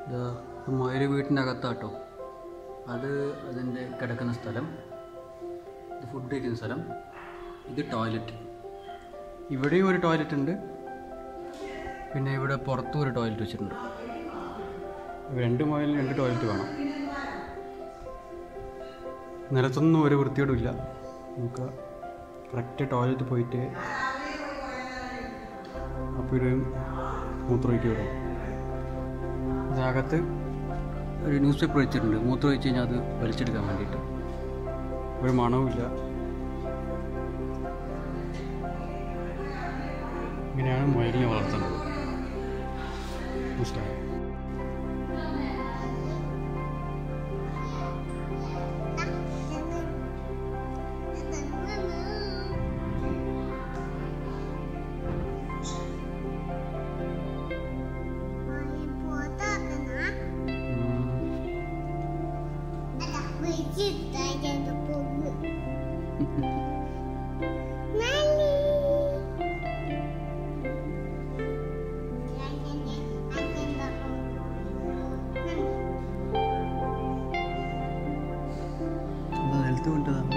ഇതാ മൊയൽ വീട്ടിൻ്റെ അകത്താട്ടോ അത് അതിൻ്റെ കിടക്കുന്ന സ്ഥലം ഇത് ഫുഡ് കഴിക്കുന്ന സ്ഥലം ഇത് ടോയ്ലറ്റ് ഇവിടെയും ഒരു ടോയ്ലറ്റ് ഉണ്ട് പിന്നെ ഇവിടെ പുറത്തും ഒരു ടോയ്ലറ്റ് വെച്ചിട്ടുണ്ട് രണ്ട് മൊയലിന് രണ്ട് ടോയ്ലറ്റ് വേണം നിലത്തൊന്നും ഒരു വൃത്തിയോടും ഇല്ല നമുക്ക് കറക്റ്റ് ടോയ്ലറ്റ് പോയിട്ട് അപ്പോഴും മൂത്രമൊഴിക്കുക വരും അതിനകത്ത് ഒരു ന്യൂസ് പേപ്പർ വെച്ചിട്ടുണ്ട് മൂത്രം വെച്ച് കഴിഞ്ഞാൽ അത് വലിച്ചെടുക്കാൻ വേണ്ടിയിട്ട് ഒരു മണവുമില്ല ഇങ്ങനെയാണ് മുയലിനെ വളർത്തുന്നത് മനസ്സിലായോ എന്താ നിലത്ത് കൊണ്ടതാ